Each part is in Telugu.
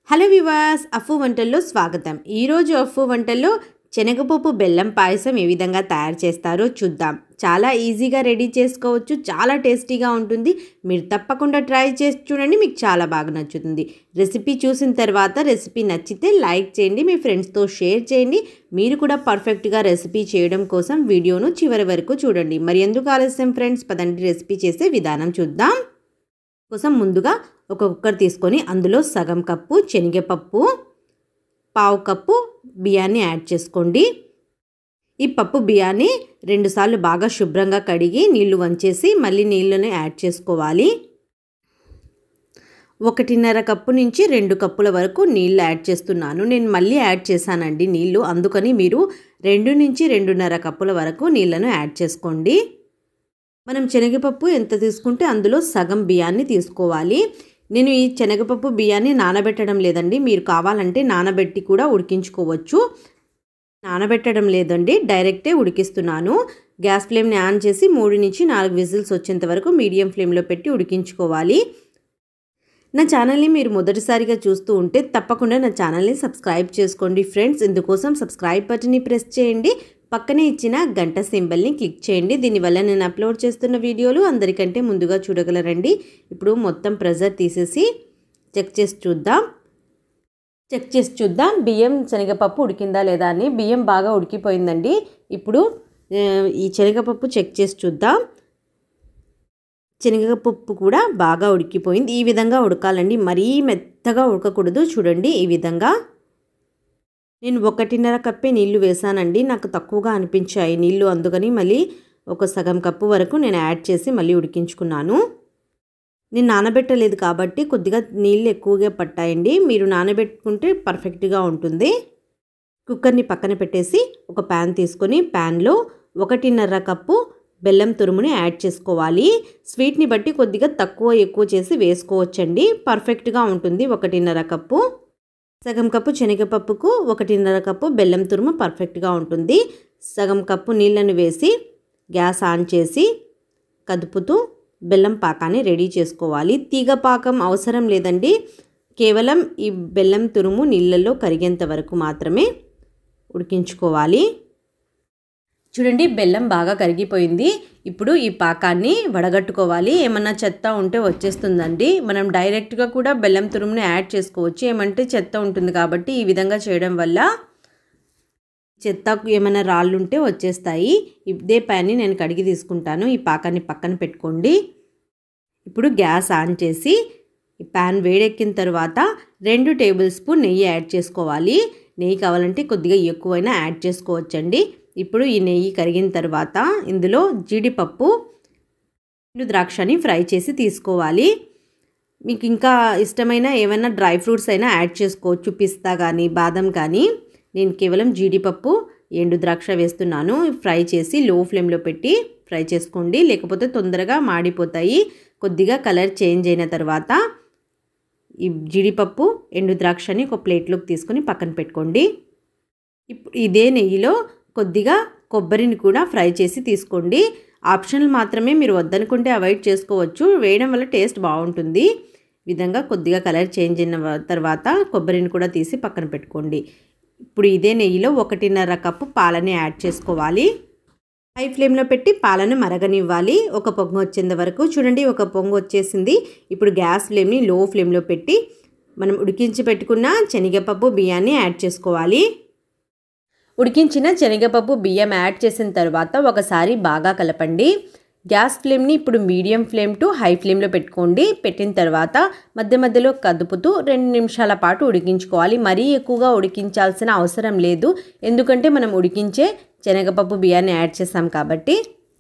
హలో వివాస్ అఫు వంటల్లో స్వాగతం ఈరోజు అఫు వంటల్లో శనగపప్పు బెల్లం పాయసం ఏ విధంగా తయారు చేస్తారో చూద్దాం చాలా ఈజీగా రెడీ చేసుకోవచ్చు చాలా టేస్టీగా ఉంటుంది మీరు తప్పకుండా ట్రై చేసి చూడండి మీకు చాలా బాగా నచ్చుతుంది రెసిపీ చూసిన తర్వాత రెసిపీ నచ్చితే లైక్ చేయండి మీ ఫ్రెండ్స్తో షేర్ చేయండి మీరు కూడా పర్ఫెక్ట్గా రెసిపీ చేయడం కోసం వీడియోను చివరి వరకు చూడండి మరి ఎందుకు ఆలస్యం ఫ్రెండ్స్ పదండి రెసిపీ చేసే విధానం చూద్దాం కోసం ముందుగా ఒక కుక్కర్ తీసుకొని అందులో సగం కప్పు శనగపప్పు పావు కప్పు బియ్యాన్ని యాడ్ చేసుకోండి ఈ పప్పు బియ్యాన్ని రెండుసార్లు బాగా శుభ్రంగా కడిగి నీళ్లు వంచేసి మళ్ళీ నీళ్ళని యాడ్ చేసుకోవాలి ఒకటిన్నర కప్పు నుంచి రెండు కప్పుల వరకు నీళ్ళు యాడ్ చేస్తున్నాను నేను మళ్ళీ యాడ్ చేశానండి నీళ్ళు అందుకని మీరు రెండు నుంచి రెండున్నర కప్పుల వరకు నీళ్ళను యాడ్ చేసుకోండి మనం శనగపప్పు ఎంత తీసుకుంటే అందులో సగం బియ్యాన్ని తీసుకోవాలి నేను ఈ శనగపప్పు బియ్యాన్ని నానబెట్టడం లేదండి మీరు కావాలంటే నానబెట్టి కూడా ఉడికించుకోవచ్చు నానబెట్టడం లేదండి డైరెక్టే ఉడికిస్తున్నాను గ్యాస్ ఫ్లేమ్ని ఆన్ చేసి మూడు నుంచి నాలుగు విజిల్స్ వచ్చేంత వరకు మీడియం ఫ్లేమ్లో పెట్టి ఉడికించుకోవాలి నా ఛానల్ని మీరు మొదటిసారిగా చూస్తూ ఉంటే తప్పకుండా నా ఛానల్ని సబ్స్క్రైబ్ చేసుకోండి ఫ్రెండ్స్ ఇందుకోసం సబ్స్క్రైబ్ బటన్ని ప్రెస్ చేయండి పక్కనే ఇచ్చిన గంట సింబల్ని క్లిక్ చేయండి దీనివల్ల నేను అప్లోడ్ చేస్తున్న వీడియోలు అందరికంటే ముందుగా చూడగలరండి ఇప్పుడు మొత్తం ప్రెజర్ తీసేసి చెక్ చేసి చూద్దాం చెక్ చేసి చూద్దాం బియ్యం శనగపప్పు ఉడికిందా లేదా అని బియ్యం బాగా ఉడికిపోయిందండి ఇప్పుడు ఈ శనగపప్పు చెక్ చేసి చూద్దాం శనగపప్పు కూడా బాగా ఉడికిపోయింది ఈ విధంగా ఉడకాలండి మరీ మెత్తగా ఉడకకూడదు చూడండి ఈ విధంగా నేను ఒకటిన్నర కప్పే నీళ్లు వేసానండి నాకు తక్కువగా అనిపించాయి నీళ్లు అందుకని మళ్ళీ ఒక సగం కప్పు వరకు నేను యాడ్ చేసి మళ్ళీ ఉడికించుకున్నాను నేను నానబెట్టలేదు కాబట్టి కొద్దిగా నీళ్ళు ఎక్కువగా పట్టాయండి మీరు నానబెట్టుకుంటే పర్ఫెక్ట్గా ఉంటుంది కుక్కర్ని పక్కన పెట్టేసి ఒక ప్యాన్ తీసుకొని ప్యాన్లో ఒకటిన్నర కప్పు బెల్లం తురుముని యాడ్ చేసుకోవాలి స్వీట్ని బట్టి కొద్దిగా తక్కువ ఎక్కువ చేసి వేసుకోవచ్చండి పర్ఫెక్ట్గా ఉంటుంది ఒకటిన్నర కప్పు సగం కప్పు శనగపప్పుకు ఒకటిన్నర కప్పు బెల్లం తురుము పర్ఫెక్ట్గా ఉంటుంది సగం కప్పు నీళ్ళను వేసి గ్యాస్ ఆన్ చేసి కదుపుతూ బెల్లం పాకాన్ని రెడీ చేసుకోవాలి తీగ పాకం అవసరం లేదండి కేవలం ఈ బెల్లం తురుము నీళ్ళల్లో కరిగేంత వరకు మాత్రమే ఉడికించుకోవాలి చూడండి బెల్లం బాగా కరిగిపోయింది ఇప్పుడు ఈ పాకాన్ని వడగట్టుకోవాలి ఏమన్నా చెత్త ఉంటే వచ్చేస్తుందండి మనం డైరెక్ట్గా కూడా బెల్లం తురుముని యాడ్ చేసుకోవచ్చు ఏమంటే చెత్త ఉంటుంది కాబట్టి ఈ విధంగా చేయడం వల్ల చెత్త ఏమైనా రాళ్ళు ఉంటే వచ్చేస్తాయి ఇదే ప్యాన్ని నేను కడిగి తీసుకుంటాను ఈ పాకాన్ని పక్కన పెట్టుకోండి ఇప్పుడు గ్యాస్ ఆన్ చేసి ఈ ప్యాన్ వేడెక్కిన తర్వాత రెండు టేబుల్ స్పూన్ నెయ్యి యాడ్ చేసుకోవాలి నెయ్యి కావాలంటే కొద్దిగా ఎక్కువైనా యాడ్ చేసుకోవచ్చండి ఇప్పుడు ఈ నెయ్యి కరిగిన తర్వాత ఇందులో జీడిపప్పు ద్రాక్షని ఫ్రై చేసి తీసుకోవాలి మీకు ఇంకా ఇష్టమైన ఏమైనా డ్రై ఫ్రూట్స్ అయినా యాడ్ చేసుకోవచ్చు పిస్తా కానీ బాదం కానీ నేను కేవలం జీడిపప్పు ఎండు ద్రాక్ష వేస్తున్నాను ఫ్రై చేసి లో ఫ్లేమ్లో పెట్టి ఫ్రై చేసుకోండి లేకపోతే తొందరగా మాడిపోతాయి కొద్దిగా కలర్ చేంజ్ అయిన తర్వాత ఈ జీడిపప్పు ఎండు ద్రాక్షని ఒక ప్లేట్లోకి తీసుకొని పక్కన పెట్టుకోండి ఇప్పుడు ఇదే నెయ్యిలో కొద్దిగా కొబ్బరిని కూడా ఫ్రై చేసి తీసుకోండి ఆప్షనల్ మాత్రమే మీరు వద్దనుకుంటే అవాయిడ్ చేసుకోవచ్చు వేయడం వల్ల టేస్ట్ బాగుంటుంది విధంగా కొద్దిగా కలర్ చేంజ్ అయిన తర్వాత కొబ్బరిని కూడా తీసి పక్కన పెట్టుకోండి ఇప్పుడు ఇదే నెయ్యిలో ఒకటిన్నర కప్పు పాలని యాడ్ చేసుకోవాలి హై ఫ్లేమ్లో పెట్టి పాలను మరగనివ్వాలి ఒక పొంగు వచ్చేంత వరకు చూడండి ఒక పొంగు వచ్చేసింది ఇప్పుడు గ్యాస్ ఫ్లేమ్ని లో ఫ్లేమ్లో పెట్టి మనం ఉడికించి పెట్టుకున్న శనగపప్పు బియ్యాన్ని యాడ్ చేసుకోవాలి ఉడికించిన శనగపప్పు బియ్యం యాడ్ చేసిన తర్వాత ఒకసారి బాగా కలపండి గ్యాస్ ఫ్లేమ్ని ఇప్పుడు మీడియం ఫ్లేమ్ టు హై ఫ్లేమ్లో పెట్టుకోండి పెట్టిన తర్వాత మధ్య మధ్యలో కదుపుతూ రెండు నిమిషాల పాటు ఉడికించుకోవాలి మరీ ఎక్కువగా ఉడికించాల్సిన అవసరం లేదు ఎందుకంటే మనం ఉడికించే శనగపప్పు బియ్యాన్ని యాడ్ చేసాం కాబట్టి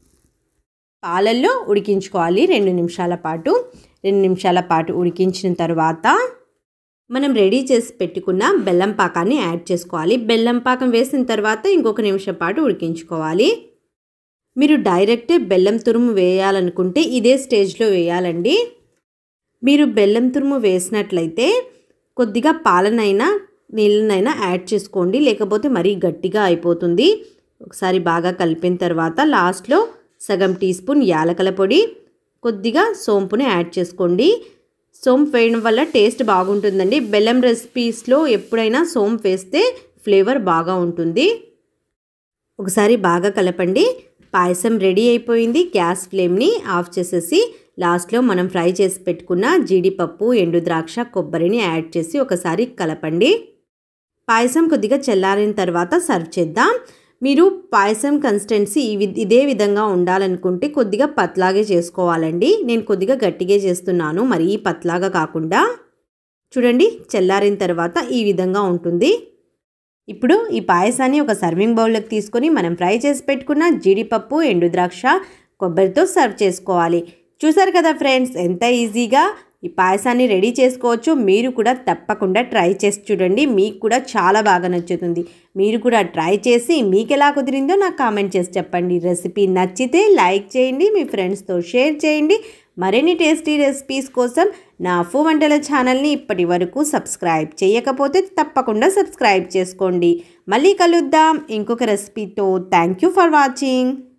పాలల్లో ఉడికించుకోవాలి రెండు నిమిషాల పాటు రెండు నిమిషాల పాటు ఉడికించిన తర్వాత మనం రెడీ చేసి పెట్టుకున్న బెల్లం పాకాన్ని యాడ్ చేసుకోవాలి బెల్లం పాకం వేసిన తర్వాత ఇంకొక నిమిషం పాటు ఉడికించుకోవాలి మీరు డైరెక్టే బెల్లం తురుము వేయాలనుకుంటే ఇదే స్టేజ్లో వేయాలండి మీరు బెల్లం తురుము వేసినట్లయితే కొద్దిగా పాలనైనా నీళ్ళనైనా యాడ్ చేసుకోండి లేకపోతే మరీ గట్టిగా అయిపోతుంది ఒకసారి బాగా కలిపిన తర్వాత లాస్ట్లో సగం టీ స్పూన్ యాలకల పొడి కొద్దిగా సోంపుని యాడ్ చేసుకోండి సోంపు వేయడం వల్ల టేస్ట్ బాగుంటుందండి బెల్లం రెసిపీస్లో ఎప్పుడైనా సోంపు వేస్తే ఫ్లేవర్ బాగా ఉంటుంది ఒకసారి బాగా కలపండి పాయసం రెడీ అయిపోయింది గ్యాస్ ఫ్లేమ్ని ఆఫ్ చేసేసి లాస్ట్లో మనం ఫ్రై చేసి పెట్టుకున్న జీడిపప్పు ఎండు ద్రాక్ష కొబ్బరిని యాడ్ చేసి ఒకసారి కలపండి పాయసం కొద్దిగా చల్లారిన తర్వాత సర్వ్ చేద్దాం మీరు పాయసం కన్సిస్టెన్సీ ఇదే విధంగా ఉండాలనుకుంటే కొద్దిగా పత్లాగే చేసుకోవాలండి నేను కొద్దిగా గట్టిగా చేస్తున్నాను మరీ పత్లాగా కాకుండా చూడండి చల్లారిన తర్వాత ఈ విధంగా ఉంటుంది ఇప్పుడు ఈ పాయసాన్ని ఒక సర్వింగ్ బౌల్లోకి తీసుకొని మనం ఫ్రై చేసి పెట్టుకున్న జీడిపప్పు ఎండు ద్రాక్ష కొబ్బరితో సర్వ్ చేసుకోవాలి చూసారు కదా ఫ్రెండ్స్ ఎంత ఈజీగా ఈ పాయసాన్ని రెడీ చేసుకోవచ్చు మీరు కూడా తప్పకుండా ట్రై చేసి చూడండి మీకు కూడా చాలా బాగా నచ్చుతుంది మీరు కూడా ట్రై చేసి మీకు ఎలా కుదిరిందో నాకు కామెంట్ చేసి చెప్పండి రెసిపీ నచ్చితే లైక్ చేయండి మీ ఫ్రెండ్స్తో షేర్ చేయండి మరిన్ని టేస్టీ రెసిపీస్ కోసం నా అఫు వంటల ఛానల్ని ఇప్పటి వరకు సబ్స్క్రైబ్ చేయకపోతే తప్పకుండా సబ్స్క్రైబ్ చేసుకోండి మళ్ళీ కలుద్దాం ఇంకొక రెసిపీతో థ్యాంక్ యూ ఫర్ వాచింగ్